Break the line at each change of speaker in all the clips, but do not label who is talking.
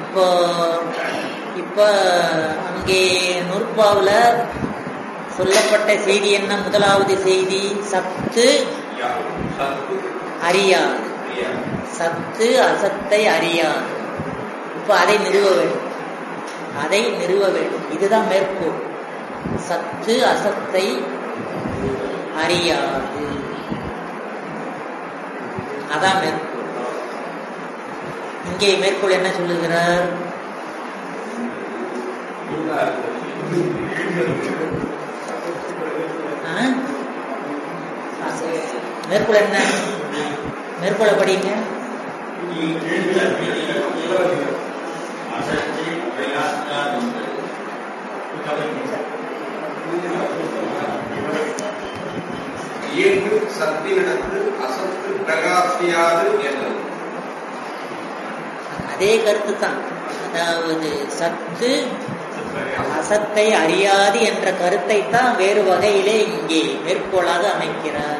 இப்போ இப்போ அங்கே நூற்பாவில் சொல்லப்பட்ட செய்தி என்ன முதலாவது செய்தி சத்து அறியாது சத்து அசத்தை அறியாது இப்ப அதை நிறுவ வேண்டும் அதை நிறுவ வேண்டும் இதுதான் மேற்கோள் சத்து அசத்தை அறியாது அதான் மேற்கோள் இங்கே மேற்கோள் என்ன சொல்லுகிறார் ஆ? மேற்கோள் என்ன மேற்கோளை படிங்க
இயங்கு சத்தினிடத்து அசத்து பிரகாசியாது என்றது
அதே கருத்து தான் அதாவது சத்து அசத்தை அறியாது என்ற கருத்தை தான் வேறு வகையிலே இங்கே மேற்கோளாக அமைக்கிறார்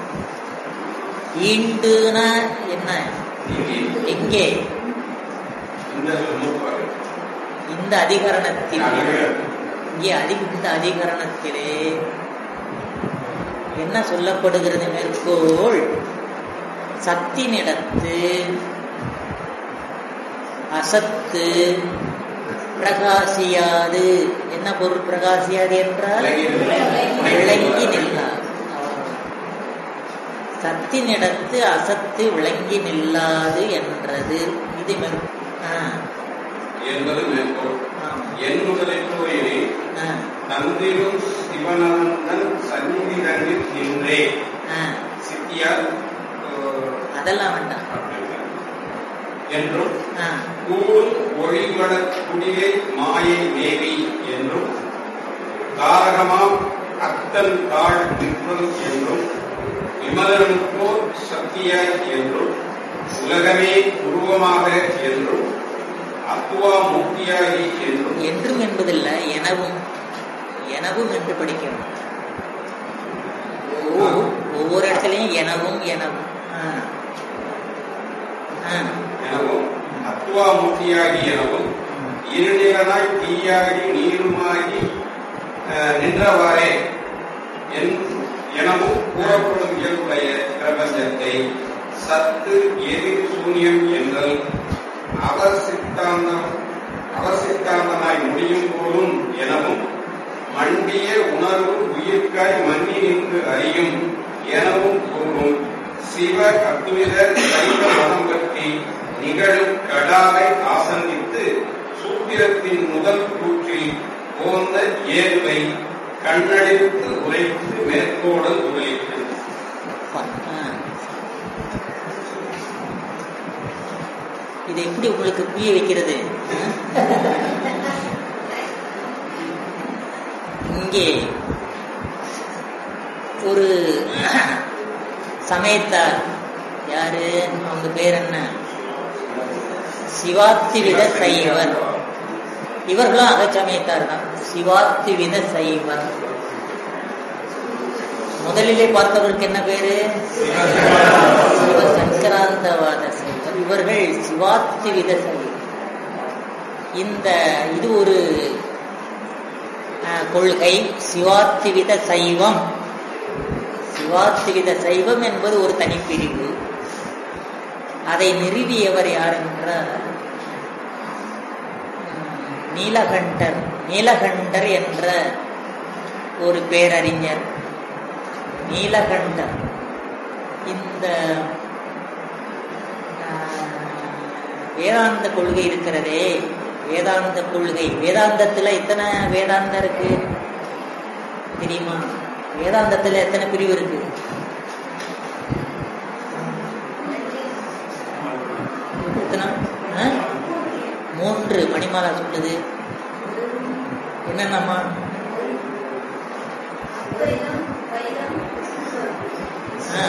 ஈண்டுனா என்ன எங்கே
இந்த நூற்பாடு
இந்த அதிகரணத்தில் இங்கே அதி இந்த அதிகரணத்திலே என்ன சொல்லப்படுகிறது மேற்கோள் சத்தினிடத்து அசத்து பிரகாசியாது என்ன பொருள் பிரகாசியாது என்றால் விளங்கி நில்லாது சத்தினிடத்து அசத்து விளங்கி நில்லாது என்றது இது மேற்- ஆ,
என்பது மேற்கோள்
ஆமா.
என் முதலில்
ஆ,
தந்திரும் சிவனந்தன் சந்நிதி தங்கில் நின்றே
ஆ.
சித்தியார் அஹ்,
அதெல்லாம் வேண்டாம்
என்றும்
ஆ,
கூடும் ஒளிவள குடிலை மாயை மேவி என்றும் தாரகமாம் அத்தன் தாழ் நிற்பது என்றும் விமலனுக்கோர் சக்தியாய் என்றும் உலகமே உருவமாக என்றும் அத்துவா முக்தியாகி என்றும்
என்றும் என்பதில்லை எனவும் எனவும் என்று படிக்கணும் ஒவ்வொரு- ஒவ்வொரு இடத்துலையும் எனவும் எனவும் ஆ. ஆ.
எனவும் அத்துவா முக்தியாகி எனவும் இருநிலனாய் தீயாகி நீருமாகி அஹ், நின்றவாறே என்- எனவும் கூறப்படும் இயல்புடைய பிரபஞ்சத்தை சத்து எதிர் சூன்யம் என்றல் அவர் சித்தாந்தம் அவர் சித்தாந்தமாய் முடியும் போதும் எனவும் மண்டிய உணர்வு உயிர்க்காய் மன்னி நின்று அறியும் எனவும் கூறும் சிவ அத்வித சைவ மதம் பற்றி நிகழும் கடாவை ஆசந்தித்து சூத்திரத்தின் முதல் கூற்றில் போந்த ஏர்வை கண்ணடித்து உரைத்து மேற்கோடல் உரைத்து
ஆ. இதை எப்படி உங்களுக்கு புரிய வைக்கிறது இங்கே ஒரு சமயத்தார் யாரு அவங்க பேர் என்ன சிவாத்திவித சைவர் இவர்களும் அக சமயத்தார் தான் சிவாத்திவித சைவர் முதலிலே பார்த்தவருக்கு என்ன பேரு சிவ சங்கராந்தவாத சைவர் இவர்கள் சிவாத்திவித சைவர் இந்த இது ஒரு அஹ், கொள்கை சிவாத்திவித சைவம் சிவாத்திவித சைவம் என்பது ஒரு தனிப்பிரிவு அதை நிறுவியவர் யார் என்றால் உம், நீலகண்டர் நீலகண்டர் என்ற ஒரு பேரறிஞர் நீலகண்டர் இந்த ஆஹ், வேதாந்த கொள்கை இருக்கிறதே வேதாந்த கொள்கை வேதாந்தத்துல எத்தனை வேதாந்தம் இருக்கு தெரியுமா வேதாந்தத்துல எத்தனை பிரிவு இருக்கு எத்தனை ஆ? மூன்று மணிமாலா சொல்லுது என்னென்னம்மா ஆ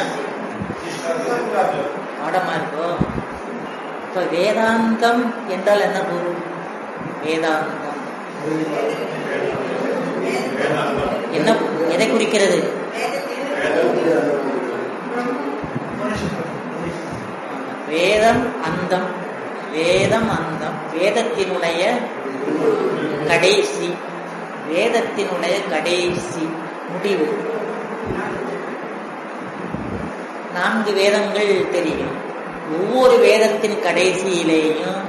பாடமா இருக்கோ இப்ப வேதாந்தம் என்றால் என்ன பொருள் வேதாந்தம் என்ன எதை குறிக்கிறது வேதம் அந்தம் வேதம் அந்தம் வேதத்தினுடைய கடைசி வேதத்தினுடைய கடைசி முடிவு நான்கு வேதங்கள் தெரியும் ஒவ்வொரு வேதத்தின் கடைசியிலேயும்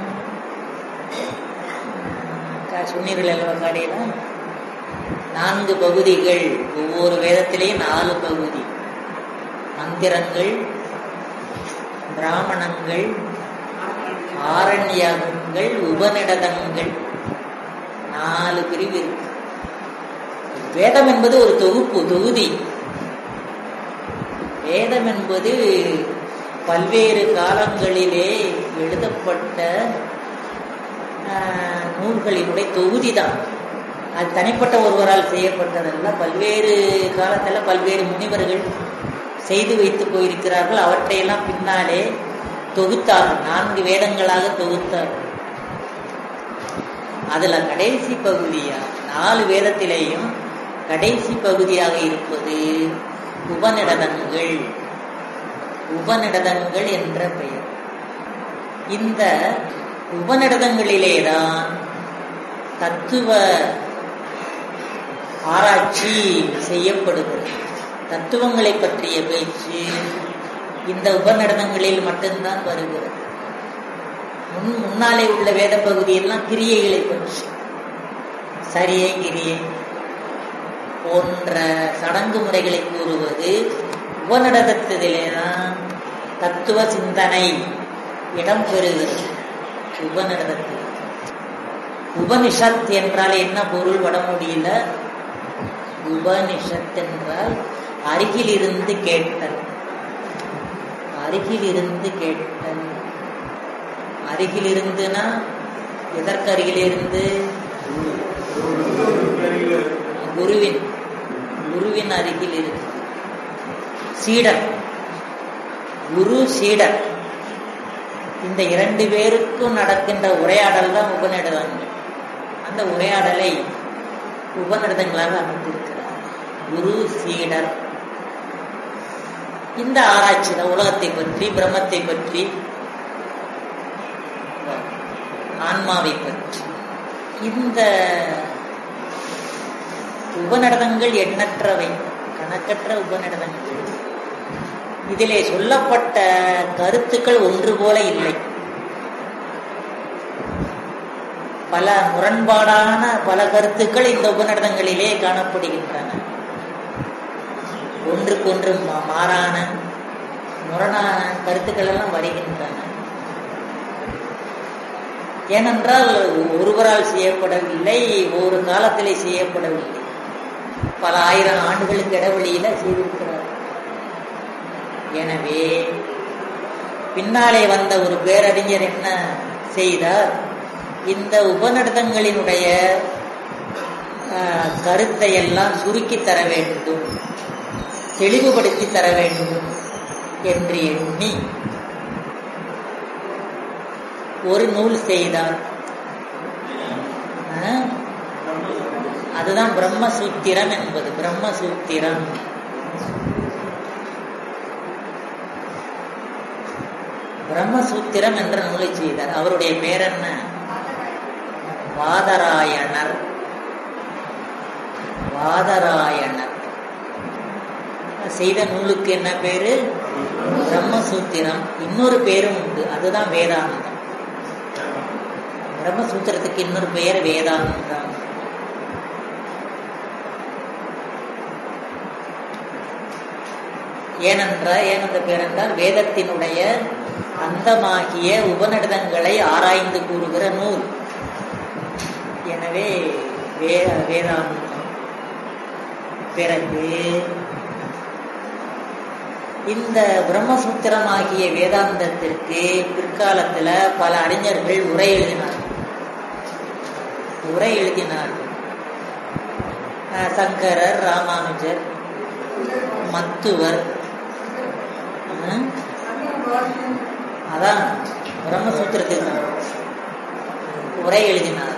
சொன்னீர்கள் அல்லவா கடையில நான்கு பகுதிகள் ஒவ்வொரு வேதத்திலேயும் நாலு பகுதி மந்திரங்கள் பிராமணங்கள் ஆரண்யங்கள் உபநிடதங்கள் நாலு பிரிவு இருக்கு வேதம் என்பது ஒரு தொகுப்பு தொகுதி வேதம் என்பது பல்வேறு காலங்களிலே எழுதப்பட்ட நூல்களினுடைய தொகுதி தான் அது தனிப்பட்ட ஒருவரால் செய்யப்பட்டதல்ல பல்வேறு காலத்தில் பல்வேறு முனிவர்கள் செய்து வைத்து போயிருக்கிறார்கள் அவற்றையெல்லாம் பின்னாலே தொகுத்தார்கள் நான்கு வேதங்களாக தொகுத்தார் அதுல கடைசி பகுதியா நாலு வேதத்திலேயும் கடைசி பகுதியாக இருப்பது உபநிடதங்கள் உபநிடதங்கள் என்ற பெயர் இந்த உபநிடதங்களிலேதான் தத்துவ ஆராய்ச்சி செய்யப்படுகிறது தத்துவங்களை பற்றிய பேச்சு இந்த உபநடனங்களில் மட்டும்தான் வருகிறது முன் முன்னாலே உள்ள வேத பகுதியெல்லாம் கிரியைகளை பற்றி சரியை கிரியை போன்ற சடங்கு முறைகளை கூறுவது உபநடனத்திலேதான் தத்துவ சிந்தனை இடம் பெறுகிறது உபநடனத்தில் உபனிஷத் என்றால் என்ன பொருள் வட முடியல உபனிஷத் என்றால் அருகில் இருந்து கேட்டல் அருகில் இருந்து கேட்டல் அருகில் இருந்துனா எதற்கு அருகில் இருந்து குருவின் குருவின் அருகில் இருந்து சீடர் குரு சீடர் இந்த இரண்டு பேருக்கும் நடக்கின்ற உரையாடல் தான் உபநிடதங்கள் அந்த உரையாடலை உபநிடதங்களாக அமைத்திருக்கிறார் குரு சீடர் இந்த ஆராய்ச்சி தான் உலகத்தை பற்றி பிரம்மத்தை பற்றி ஆன்மாவை பற்றி இந்த உபநடனங்கள் எண்ணற்றவை கணக்கற்ற உபநடனங்கள் இதிலே சொல்லப்பட்ட கருத்துக்கள் ஒன்று போல இல்லை பல முரண்பாடான பல கருத்துக்கள் இந்த உபநடனங்களிலே காணப்படுகின்றன ஒன்றுக்கொன்று மாறான முரணான கருத்துக்கள் எல்லாம் வருகின்றன ஏனென்றால் ஒருவரால் செய்யப்படவில்லை ஒரு காலத்திலே செய்யப்படவில்லை பல ஆயிரம் ஆண்டுகளுக்கு இடைவெளியில செய்திருக்கிறார் எனவே பின்னாலே வந்த ஒரு பேரறிஞர் என்ன செய்தார் இந்த உபநடதங்களினுடைய கருத்தை எல்லாம் சுருக்கி தர வேண்டும் தெளிவுபடுத்தி தர வேண்டும் என்று எண்ணி ஒரு நூல் செய்தார் அதுதான் பிரம்மசூத்திரம் என்பது பிரம்மசூத்திரம் பிரம்மசூத்திரம் என்ற நூலை செய்தார் அவருடைய பேர் என்ன வாதராயணர் வாதராயணர் செய்த நூலுக்கு என்ன பேரு பிரம்மசூத்திரம் இன்னொரு பேரும் உண்டு அதுதான் வேதாந்தம் பிரம்மசூத்திரத்துக்கு இன்னொரு பெயர் வேதாந்தம் ஏனென்றால் ஏனென்ற பேர் என்றால் வேதத்தினுடைய அந்தமாகிய உபநடதங்களை ஆராய்ந்து கூறுகிற நூல் எனவே வே வேதாந்தம் பிறகு இந்த பிரம்மசூத்திரமாகிய வேதாந்தத்திற்கு பிற்காலத்துல பல அறிஞர்கள் உரை எழுதினார்கள் உரை எழுதினார்கள் சங்கரர் ராமானுஜர் மத்துவர் அதான் பிரம்மசூத்திரத்துக்கு உரை எழுதினார்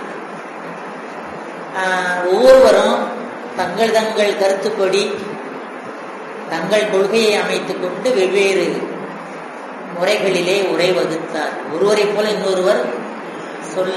ஒவ்வொருவரும் தங்கள் தங்கள் கருத்துப்படி தங்கள் கொள்கையை அமைத்துக் கொண்டு வெவ்வேறு முறைகளிலே உரை வகுத்தார் ஒருவரை போல இன்னொருவர் சொல்ல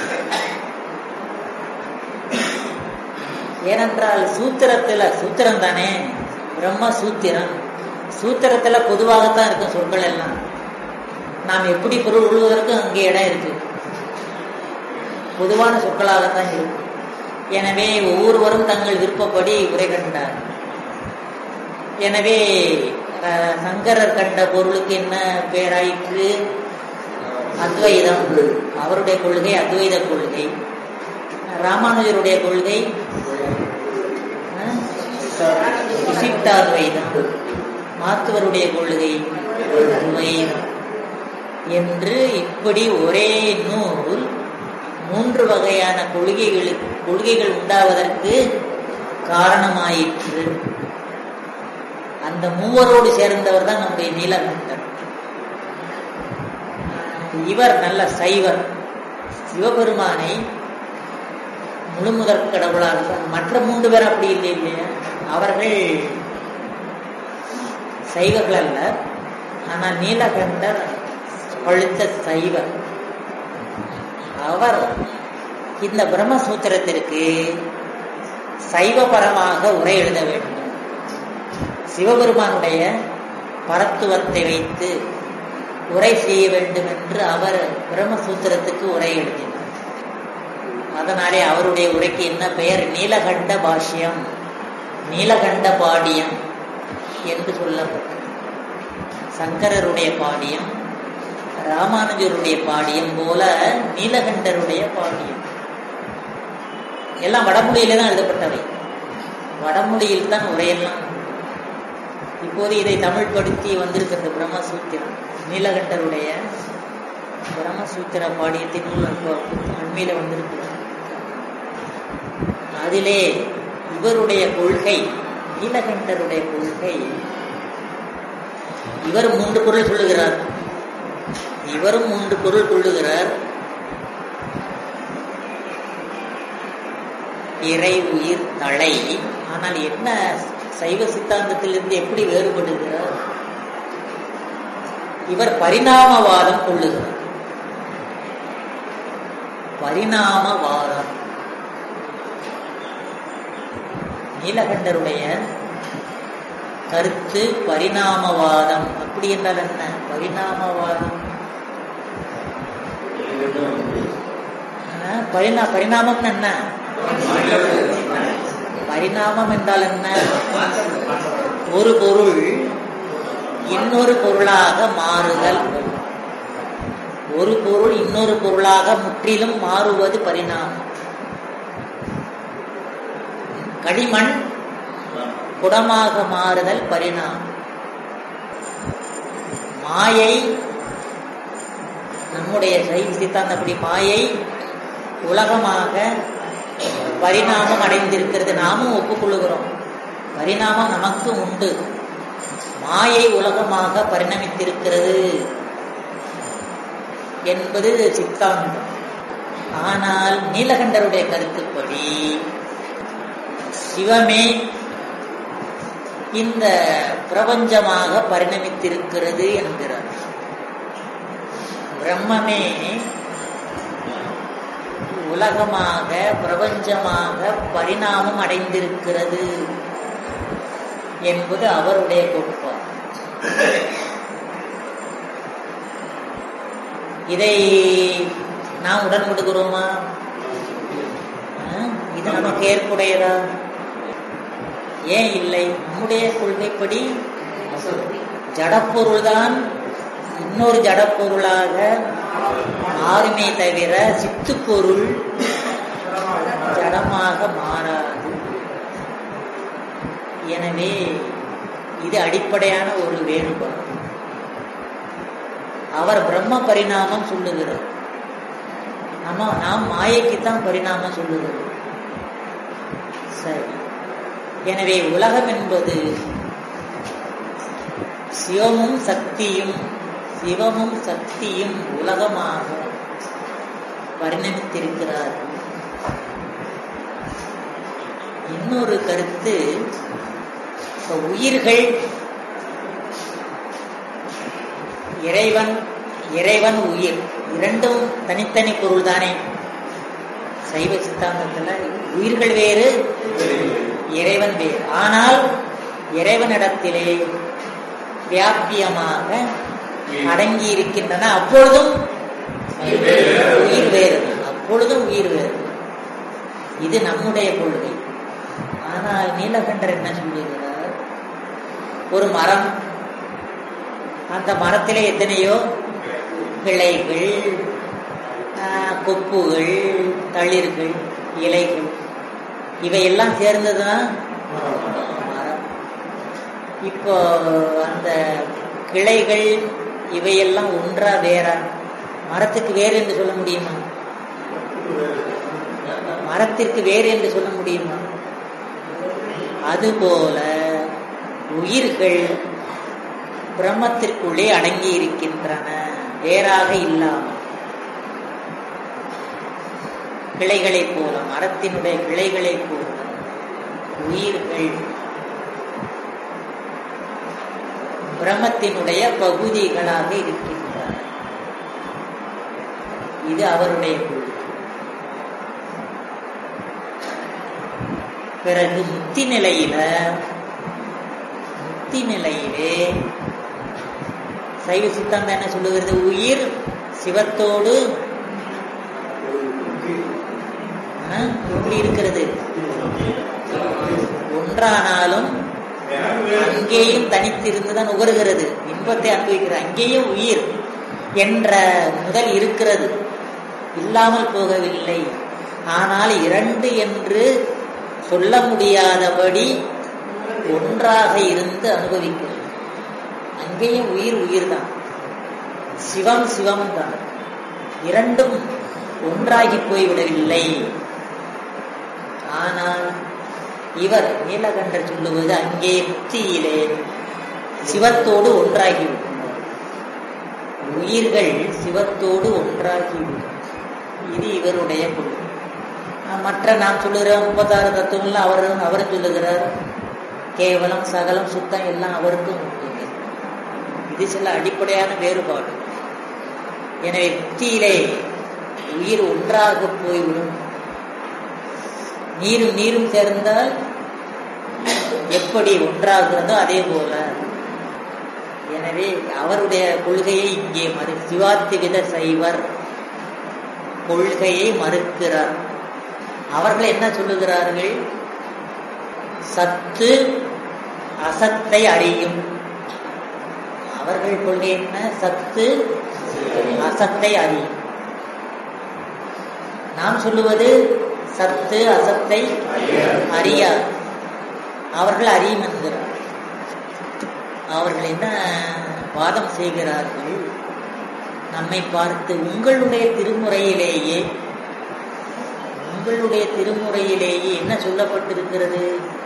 ஏனென்றால் சூத்திரத்துல சூத்திரம் தானே பிரம்ம சூத்திரம் சூத்திரத்துல பொதுவாகத்தான் இருக்கும் சொற்கள் எல்லாம் நாம் எப்படி பொருள் கொள்வதற்கு அங்கே இடம் இருக்கு பொதுவான சொற்களாகத்தான் இருக்கும் எனவே ஒவ்வொருவரும் தங்கள் விருப்பப்படி உரை கண்டார் எனவே அஹ், சங்கரர் கண்ட பொருளுக்கு என்ன பேராயிற்று அத்வைதம் அவருடைய கொள்கை அத்வைத கொள்கை ராமானுஜருடைய கொள்கை அஹ், விசிஷ்டாத்வைதம் மாத்துவருடைய கொள்கை துவைதம் என்று இப்படி ஒரே நூல் மூன்று வகையான கொள்கைகளுக்கு கொள்கைகள் உண்டாவதற்கு காரணமாயிற்று அந்த மூவரோடு சேர்ந்தவர் தான் நம்முடைய நீலகண்டர் இவர் நல்ல சைவர் சிவபெருமானை முழுமுதற் கடவுளாக மற்ற மூன்று பேர் அப்படி இல்லை இல்லையா அவர்கள் சைவர்கள் அல்ல ஆனால் நீலகண்டர் பழுத்த சைவர் அவர் இந்த பிரம்மசூத்திரத்திற்கு சைவபரமாக உரை எழுத வேண்டும் சிவபெருமானுடைய பரத்துவத்தை வைத்து உரை செய்ய வேண்டும் என்று அவர் பிரம்மசூத்திரத்துக்கு உரை எழுதினார் அதனாலே அவருடைய உரைக்கு என்ன பெயர் நீலகண்ட பாஷ்யம் நீலகண்ட பாடியம் என்று சொல்லப்பட்டது சங்கரருடைய பாடியம் ராமானுஜருடைய பாடியம் போல நீலகண்டருடைய பாடியம் எல்லாம் வடமொழியில தான் எழுதப்பட்டவை வடமொழியில் தான் உரையெல்லாம் இப்போது இதை தமிழ்படுத்தி வந்திருக்கிறது பிரம்மசூத்திரம் நீலகண்டருடைய பிரம்மசூத்திர பாடியத்தின் நூல் அன்பு- அண்மையில வந்திருக்கிறது அதிலே இவருடைய கொள்கை நீலகண்டருடைய கொள்கை இவர் மூன்று பொருள் சொல்லுகிறார் இவரும் மூன்று பொருள் கொள்ளுகிறார் இறை உயிர் தலை ஆனால் என்ன சைவ சித்தாந்தத்திலிருந்து எப்படி வேறுபடுகிறார் இவர் பரிணாமவாதம் கொள்ளுகிறார் பரிணாமவாதம் நீலகண்டருடைய கருத்து பரிணாமவாதம் அப்படி என்றால் என்ன பரிணாமவாதம் ஆ, பரிணா பரிணாமம் என்ன பரிணாமம் என்றால் என்ன ஒரு பொருள் இன்னொரு பொருளாக மாறுதல் ஒரு பொருள் இன்னொரு பொருளாக முற்றிலும் மாறுவது பரிணாமம் களிமண் குடமாக மாறுதல் பரிணாமம் மாயை நம்முடைய சைவ சித்தாந்தப்படி மாயை உலகமாக பரிணாமம் அடைந்திருக்கிறது நாமும் ஒப்புக்கொள்ளுகிறோம் பரிணாமம் நமக்கு உண்டு மாயை உலகமாக பரிணமித்திருக்கிறது என்பது சித்தாந்தம் ஆனால் நீலகண்டருடைய கருத்துப்படி சிவமே இந்த பிரபஞ்சமாக பரிணமித்திருக்கிறது என்கிறார் பிரம்மமே உலகமாக பிரபஞ்சமாக பரிணாமம் அடைந்திருக்கிறது என்பது அவருடைய கோட்பாடு இதை நாம் உடன்படுகிறோமா ஆ? இது நமக்கு ஏற்புடையதா ஏன் இல்லை நம்முடைய கொள்கைப்படி ஜடப்பொருள்தான் இன்னொரு ஜடப்பொருளாக மாறுமே தவிர சித்துப்பொருள் ஜடமாக மாறாது எனவே இது அடிப்படையான ஒரு வேறுபாடு அவர் பிரம்ம பரிணாமம் சொல்லுகிறார் நம்ம நாம் மாயைக்குத்தான் பரிணாமம் சொல்லுகிறோம் சரி எனவே உலகம் என்பது சிவமும் சக்தியும் சிவமும் சக்தியும் உலகமாக பரிணமித்திருக்கிறார்கள் இன்னொரு கருத்து இப்ப உயிர்கள் இறைவன் இறைவன் உயிர் இரண்டும் தனித்தனி பொருள் தானே சைவ சித்தாந்தத்துல உயிர்கள் வேறு இறைவன் வேறு ஆனால் இறைவனிடத்திலே வியாபியமாக அடங்கி இருக்கின்றன அப்பொழுதும் உயிர் வேறு அப்பொழுதும் உயிர் வேறு இது நம்முடைய கொள்கை ஆனால் நீலகண்டர் என்ன சொல்லுகிறார் ஒரு மரம் அந்த மரத்திலே எத்தனையோ கிளைகள் ஆஹ், கொப்புகள் தளிர்கள் இலைகள் இவையெல்லாம் சேர்ந்ததுதான் மரம் இப்போ அந்த கிளைகள் இவையெல்லாம் ஒன்றா வேறா மரத்துக்கு வேறு என்று சொல்ல முடியுமா மரத்திற்கு வேறு என்று சொல்ல முடியுமா அதுபோல உயிர்கள் பிரம்மத்திற்குள்ளே அடங்கி இருக்கின்றன வேறாக இல்லாமல் கிளைகளைப் போல மரத்தினுடைய கிளைகளைப் போல உயிர்கள் பிரம்மத்தினுடைய பகுதிகளாக இருக்கின்றன இது அவருடைய கொள்கை பிறகு முக்தி நிலையில முக்தி நிலையிலே சைவ சித்தாந்தம் என்ன சொல்லுகிறது உயிர் சிவத்தோடு ஆ, எப்படி இருக்கிறது ஒன்றானாலும் அங்கேயும் தனித்திருந்துதான் நுகருகிறது இன்பத்தை அனுபவிக்கிறது அங்கேயும் உயிர் என்ற முதல் இருக்கிறது இல்லாமல் போகவில்லை ஆனால் இரண்டு என்று சொல்ல முடியாதபடி ஒன்றாக இருந்து அனுபவிக்கிறது அங்கேயும் உயிர் உயிர் தான் சிவம் சிவம் தான் இரண்டும் ஒன்றாகி போய்விடவில்லை ஆனால் இவர் நீலகண்டர் சொல்லுவது அங்கே முக்தியிலே சிவத்தோடு ஒன்றாகிவிடும் உயிர்கள் சிவத்தோடு ஒன்றாகிவிடும் இது இவருடைய கொள்கை ஆஹ் மற்ற நாம் சொல்லுகிற முப்பத்தாறு தத்துவங்கள்லாம் அவர் அவர் சொல்லுகிறார் கேவலம் சகலம் சுத்தம் எல்லாம் அவருக்கும் உண்டு இது சில அடிப்படையான வேறுபாடு எனவே முக்தியிலே உயிர் ஒன்றாக போய்விடும் நீரும் நீரும் சேர்ந்தால் எப்படி ஒன்றாகிறதோ அதே போல எனவே அவருடைய கொள்கையை இங்கே மறு சிவாத்திவித சைவர் கொள்கையை மறுக்கிறார் அவர்கள் என்ன சொல்லுகிறார்கள் சத்து அசத்தை அறியும் அவர்கள் கொள்கை என்ன சத்து அசத்தை அறியும் நாம் சொல்லுவது சத்து அசத்தை அறியாது அவர்கள் அறியும் என்கிறார் அவர்கள் என்ன வாதம் செய்கிறார்கள் நம்மை பார்த்து உங்களுடைய திருமுறையிலேயே உங்களுடைய திருமுறையிலேயே என்ன சொல்லப்பட்டிருக்கிறது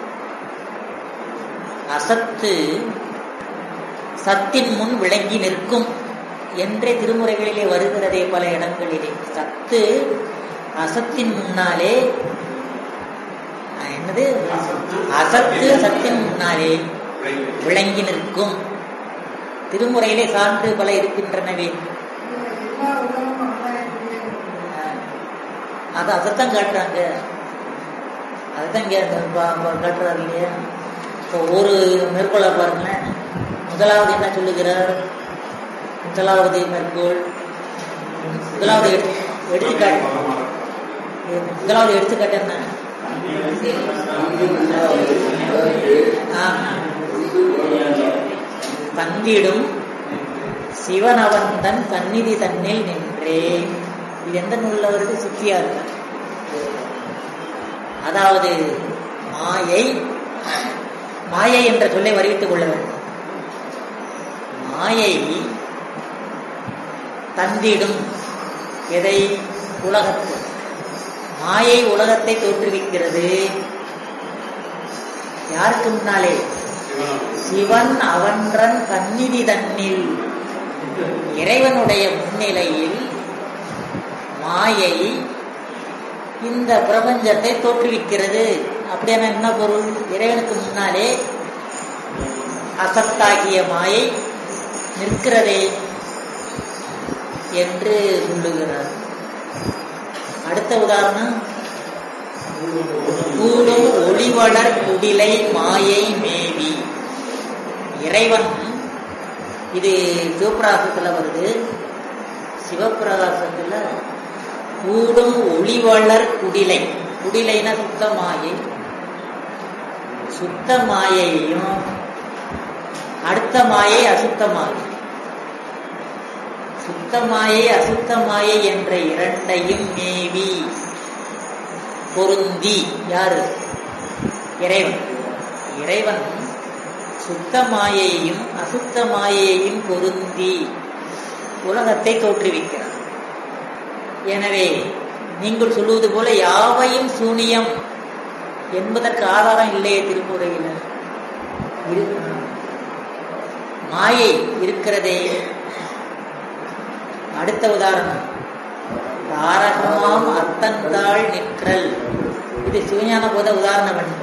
அசத்து சத்தின் முன் விளங்கி நிற்கும் என்றே திருமுறைகளிலே வருகிறதே பல இடங்களிலே சத்து அசத்தின் முன்னாலே அஹ், என்னது அசத்து சத்தின் முன்னாலே விளங்கி நிற்கும் திருமுறையிலே சான்று பல இருக்கின்றனவே அஹ், அது அதைத்தான் காட்டுறாங்க அதுதான் இங்க அந்த பா- பா- காட்டுறாரு இல்லையா இப்போ ஒரு மேற்கோளை பாருங்களேன் முதலாவது என்ன சொல்லுகிறார் முதலாவது மேற்கோள் முதலாவது எடுத்து- எடுத்துக்காட்டு முதலாவது எடுத்துக்காட்டு என்ன ஆ. தந்திடும் சிவனவந்தன் சந்நிதி தன்னில் நின்றே இது எந்த நூல்ல வருது சித்தியா இருக்கு அதாவது மாயை மாயை என்ற சொல்லை வருவித்துக் கொள்ள வேண்டும் மாயை தந்திடும் எதை உலகத்து மாயை உலகத்தை தோற்றுவிக்கிறது யாருக்கு முன்னாலே சிவன் அவன்றன் சந்நிதி தன்னில் இறைவனுடைய முன்னிலையில் மாயை இந்த பிரபஞ்சத்தை தோற்றுவிக்கிறது அப்படியான என்ன பொருள் இறைவனுக்கு முன்னாலே அசத்தாகிய மாயை நிற்கிறதே என்று சொல்லுகிறார் அடுத்த உதாரணம் கூடும் ஒளிவளர் குடிலை மாயை மேவி இறைவன் இது சிவபிரகாசத்துல வருது சிவபிரகாசத்துல கூடும் ஒளிவளர் குடிலை குடிலைனா சுத்த மாயை சுத்த மாயையும் அடுத்த மாயை அசுத்த மாயை சுத்த மாயை அசுத்த மாயை என்ற இரண்டையும் மேவி பொருந்தி யாரு இறைவன் இறைவன் சுத்த மாயையும் அசுத்த மாயையும் பொருந்தி உலகத்தை தோற்றுவிக்கிறார் எனவே நீங்கள் சொல்லுவது போல யாவையும் சூனியம் என்பதற்கு ஆதாரம் இல்லையே திருமுறையில் இரு- மாயை இருக்கிறதே அடுத்த உதாரணம் தாரகமாம் அத்தந்தாள் நிற்றல் இது சிவஞான போத உதாரணம் பண்ணுவோம்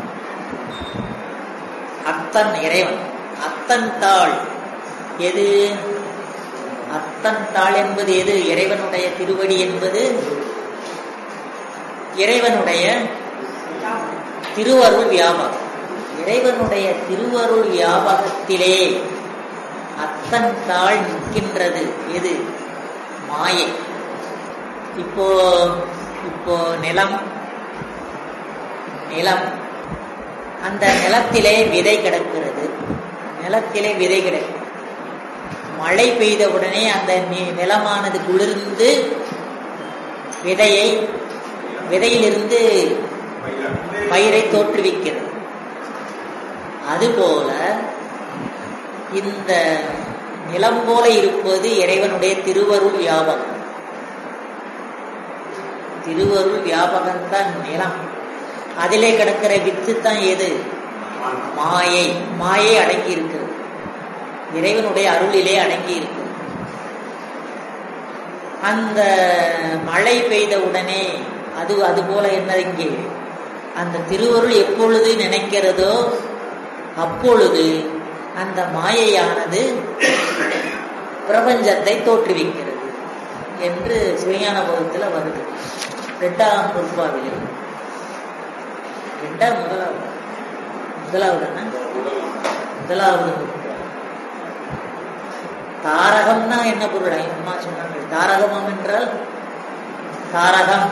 அத்தன் இறைவன் அத்தன் தாள் எது அத்தன் தாள் என்பது எது இறைவனுடைய திருவடி என்பது இறைவனுடைய திருவருள் வியாபகம் இறைவனுடைய திருவருள் வியாபகத்திலே அத்தன் தாள் நிற்கின்றது எது மாயை இப்போ இப்போ நிலம் நிலம் அந்த நிலத்திலே விதை கிடக்கிறது நிலத்திலே விதை கிடக்கிறது மழை பெய்த உடனே அந்த நி- நிலமானது குளிர்ந்து விதையை விதையிலிருந்து பயிரை தோற்றுவிக்கிறது அதுபோல இந்த நிலம் போல இருப்பது இறைவனுடைய திருவருள் வியாபகம் திருவருள் வியாபகம் தான் நிலம் அதிலே கிடக்கிற வித்து தான் எது மாயை மாயை அடங்கி இருக்கிறது இறைவனுடைய அருளிலே அடங்கி இருக்கிறது அந்த மழை பெய்த உடனே அது அது போல என்ன இங்கே அந்த திருவருள் எப்பொழுது நினைக்கிறதோ அப்பொழுது அந்த மாயையானது பிரபஞ்சத்தை தோற்றுவிக்கிறது என்று சிவஞான போதத்தில் வருது ரெண்டாம் பொறுப்பாவிலே ரெண்டாம் முதலாவது முதலாவது என்ன முதலாவது நூற்பாவில். தாரகம்னா என்ன பொருள் அம்மா சொன்னாங்க தாரகமம் என்றால் தாரகம்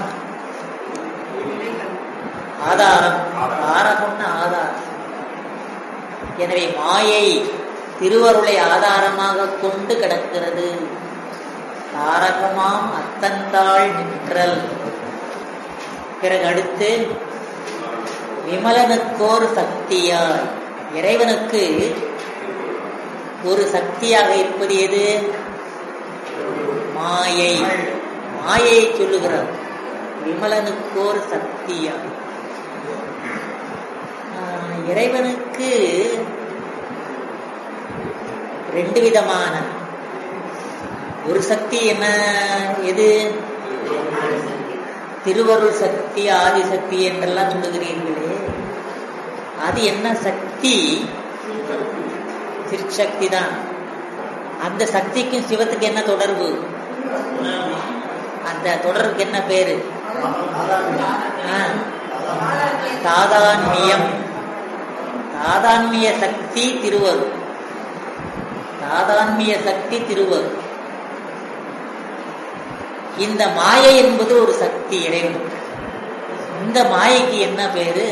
ஆதாரம் தாரகம்னா ஆதாரம் எனவே மாயை திருவருளை ஆதாரமாக கொண்டு கிடக்கிறது தாரகமாம் அத்தந்தாள் நிற்றல் பிறகு அடுத்து விமலனுக்கோர் சக்தியாய் இறைவனுக்கு ஒரு சக்தியாக இருப்பது எது மாயை மாயையை சொல்லுகிறார் விமலனுக்கோர் சக்தியாய் ஆஹ், இறைவனுக்கு ரெண்டு விதமான ஒரு சக்தி என்ன எது திருவருள் சக்தி ஆதி சக்தி என்றெல்லாம் சொல்லுகிறீர்களே அது என்ன சக்தி திருச்சக்தி தான் அந்த சக்திக்கும் சிவத்துக்கு என்ன தொடர்பு அந்த தொடர்புக்கு என்ன பேரு ஆ, தாதான்மியம் தாதான்மிய சக்தி திருவருள் தாதான்மிய சக்தி திருவருள் இந்த மாயை என்பது ஒரு சக்தி இறைவன் இந்த மாயைக்கு என்ன பேரு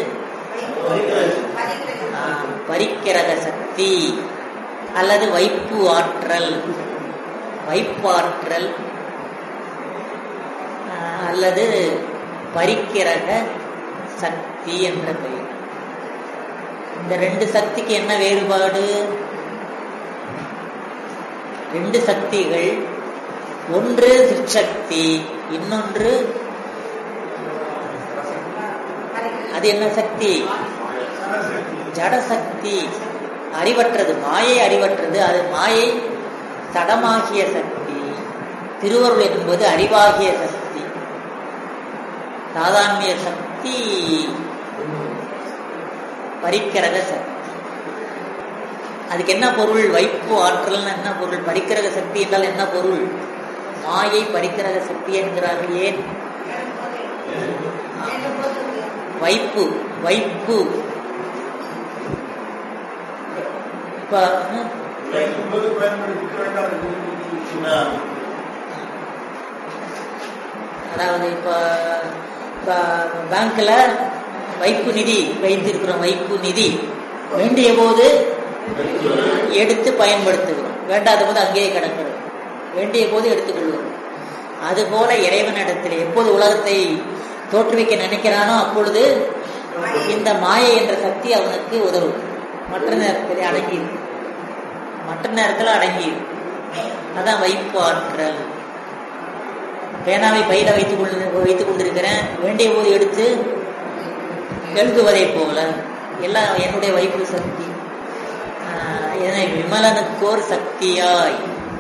ஆ, பரிக்கிரக சக்தி அல்லது வைப்பு ஆற்றல் வைப்பாற்றல் ஆ, அல்லது பரிக்கிரக சக்தி என்ற பெயர் இந்த ரெண்டு சக்திக்கு என்ன வேறுபாடு ரெண்டு சக்திகள் ஒன்று சிற்சக்தி இன்னொன்று அது என்ன சக்தி ஜடசக்தி அறிவற்றது மாயை அறிவற்றது அது மாயை சடமாகிய சக்தி திருவருள் என்பது அறிவாகிய சக்தி சாதான்மிய சக்தி பரிக்கிரக சக்தி அதுக்கு என்ன பொருள் வைப்பு ஆற்றல்னு என்ன பொருள் பரிக்கிரக சக்தி என்றால் என்ன பொருள் மாயை பரிக்கிரக சக்தி என்கிறார்கள் ஏன் வைப்பு வைப்பு இப்ப ம், அதாவது இப்ப இப்ப பேங்க்ல வைப்பு நிதி வைத்திருக்கிறோம் வைப்பு நிதி வேண்டிய போது எடுத்து பயன்படுத்துகிறோம் வேண்டாத போது அங்கேயே கிடக்கிறது வேண்டிய போது எடுத்துக்கொள்வோம் அதுபோல இறைவனிடத்தில் எப்போது உலகத்தை தோற்றுவிக்க நினைக்கிறானோ அப்பொழுது இந்த மாயை என்ற சக்தி அவனுக்கு உதவும் மற்ற நேரத்தில் அடங்கிடும் மற்ற நேரத்தில் அடங்கிடும் அதான் வைப்பு ஆற்றல் பேனாவை பையில வைத்துக் கொண்டு வைத்துக் கொண்டிருக்கிறேன் வேண்டிய போது எடுத்து எழுதுவதை போல எல்லாம் என்னுடைய வைப்பு சக்தி ஆஹ் இதனை விமலனுக்கோர் சக்தியாய்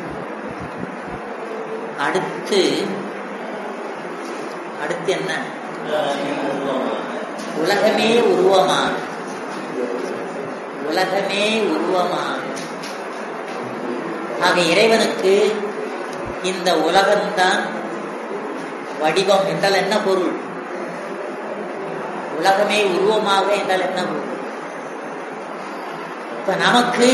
அடுத்து அடுத்து என்ன உலகமே உருவமான உலகமே உருவமான ஆக இறைவனுக்கு இந்த உலகம்தான் வடிவம் என்றால் என்ன பொருள் உலகமே உருவமாக என்றால் என்ன பொருள் இப்ப நமக்கு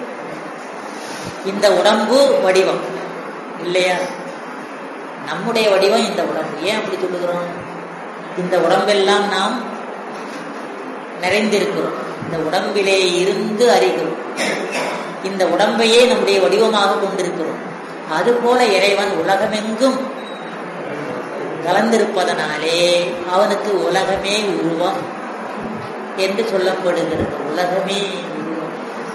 இந்த உடம்பு வடிவம் இல்லையா நம்முடைய வடிவம் இந்த உடம்பு ஏன் அப்படி சொல்லுகிறோம் இந்த உடம்பெல்லாம் நாம் நிறைந்திருக்கிறோம் இந்த உடம்பிலே இருந்து அறிகிறோம் இந்த உடம்பையே நம்முடைய வடிவமாக கொண்டிருக்கிறோம் அதுபோல இறைவன் உலகமெங்கும் கலந்திருப்பதனாலே அவனுக்கு உலகமே உருவம் என்று சொல்லப்படுகிறது உலகமே உருவம்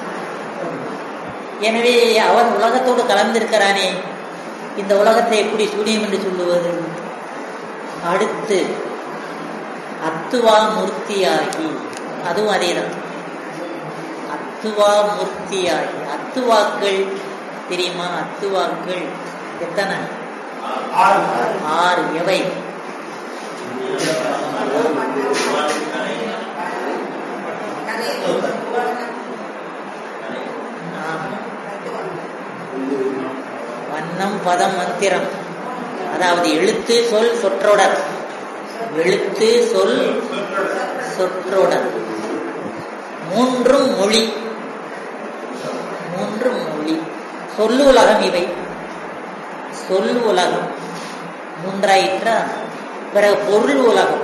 எனவே அவன் உலகத்தோடு கலந்திருக்கிறானே இந்த உலகத்தை எப்படி சூனியம் என்று சொல்லுவது அடுத்து அத்துவா மூர்த்தியாகி அதுவும் அதேதான் அத்துவா மூர்த்தியாகி அத்துவாக்கள் தெரியுமா அத்துவாக்கள் எத்தனை ஆறு எவை ஆமா. வண்ணம் பதம் மந்திரம் அதாவது எழுத்து சொல் சொற்றொடர் எழுத்து சொல் சொற்றொடர் மூன்றும் மொழி மூன்றும் மொழி சொல்லு உலகம் இவை சொல் உலகம் மூன்றாயிற்றா பிறகு பொருள் உலகம்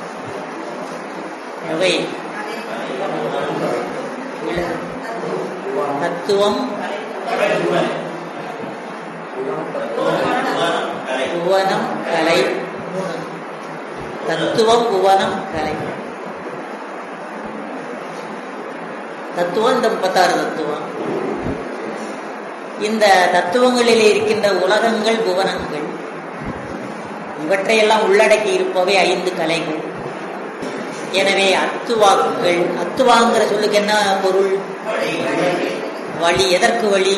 எவை தத்துவம் புவனம் கலை மூணு தத்துவம் புவனம் கலை தத்துவம் இந்த முப்பத்தாறு தத்துவம் இந்த தத்துவங்களில் இருக்கின்ற உலகங்கள் புவனங்கள் இவற்றையெல்லாம் உள்ளடக்கி இருப்பவை ஐந்து கலைகள் எனவே அத்துவாக்குகள் அத்துவாங்கிற சொல்லுக்கு என்ன பொருள் வழி எதற்கு வழி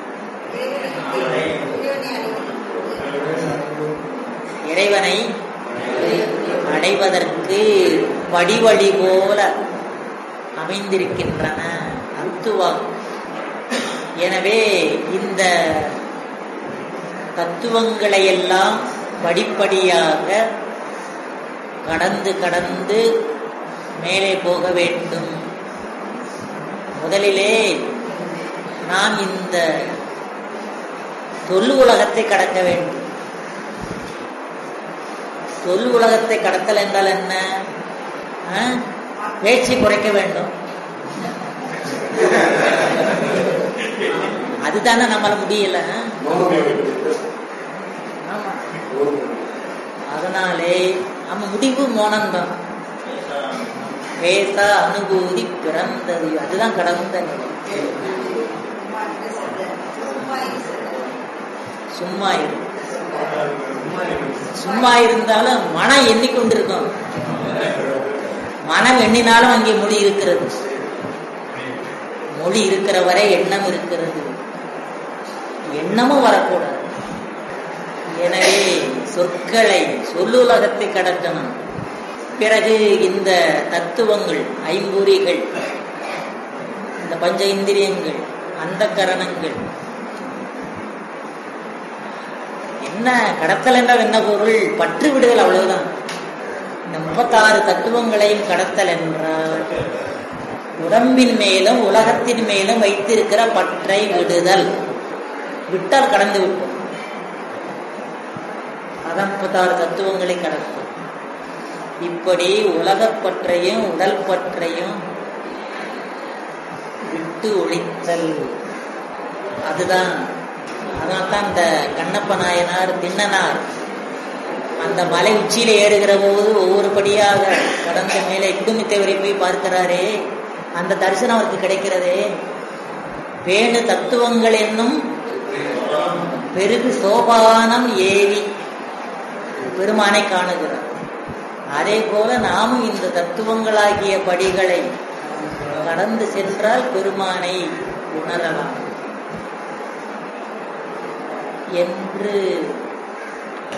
இறைவனை அடைவதற்கு வடிவழி போல அமைந்திருக்கின்றன அத்துவாக்கு எனவே இந்த தத்துவங்களை எல்லாம் படிப்படியாக கடந்து கடந்து மேலே போக வேண்டும் முதலிலே நாம் இந்த தொல் உலகத்தை கடக்க வேண்டும் தொல் உலகத்தை கடத்தல் என்றால் என்ன ஆ? பேச்சை குறைக்க வேண்டும் அதுதானே நம்மளால முடியல ஆமா அதனாலே நம்ம முடிவு மோனம்தான் பேச அனுபூதி பிறந்தது அதுதான் கடந்த நிலை சும்மா இரு சும்மா இருந்தாலும் மனம் எண்ணிக்கொண்டிருக்கும் மனம் எண்ணினாலும் அங்கே மொழி இருக்கிறது மொழி இருக்கிற வரை எண்ணம் இருக்கிறது எண்ணமும் வரக்கூடாது எனவே சொற்களை சொல்லுலகத்தை கடக்கணும் பிறகு இந்த தத்துவங்கள் ஐம்பொறிகள் இந்த பஞ்ச இந்திரியங்கள் அந்த கரணங்கள் என்ன கடத்தல் என்றால் என்ன பொருள் பற்று விடுதல் அவ்வளவுதான் இந்த முப்பத்தாறு தத்துவங்களையும் கடத்தல் என்றால் உடம்பின் மேலும் உலகத்தின் மேலும் வைத்திருக்கிற பற்றை விடுதல் விட்டால் கடந்து விட்டோம் அதான் முப்பத்தாறு தத்துவங்களை கடத்தல் இப்படி உலகப் பற்றையும் உடல் பற்றையும் விட்டு ஒழித்தல் அதுதான் அதான் தான் இந்த கண்ணப்ப நாயனார் திண்ணனார் அந்த மலை உச்சியில ஏறுகிற போது ஒவ்வொரு படியாக கடந்த மேலே குடும்பத்தேவரை போய் பார்க்கிறாரே அந்த தரிசனம் அவருக்கு கிடைக்கிறதே பேணு தத்துவங்கள் என்னும் பெருகு சோபானம் ஏவி பெருமானை காணுகிறார் அதே போல நாமும் இந்த தத்துவங்களாகிய படிகளை கடந்து சென்றால் பெருமானை உணரலாம் என்று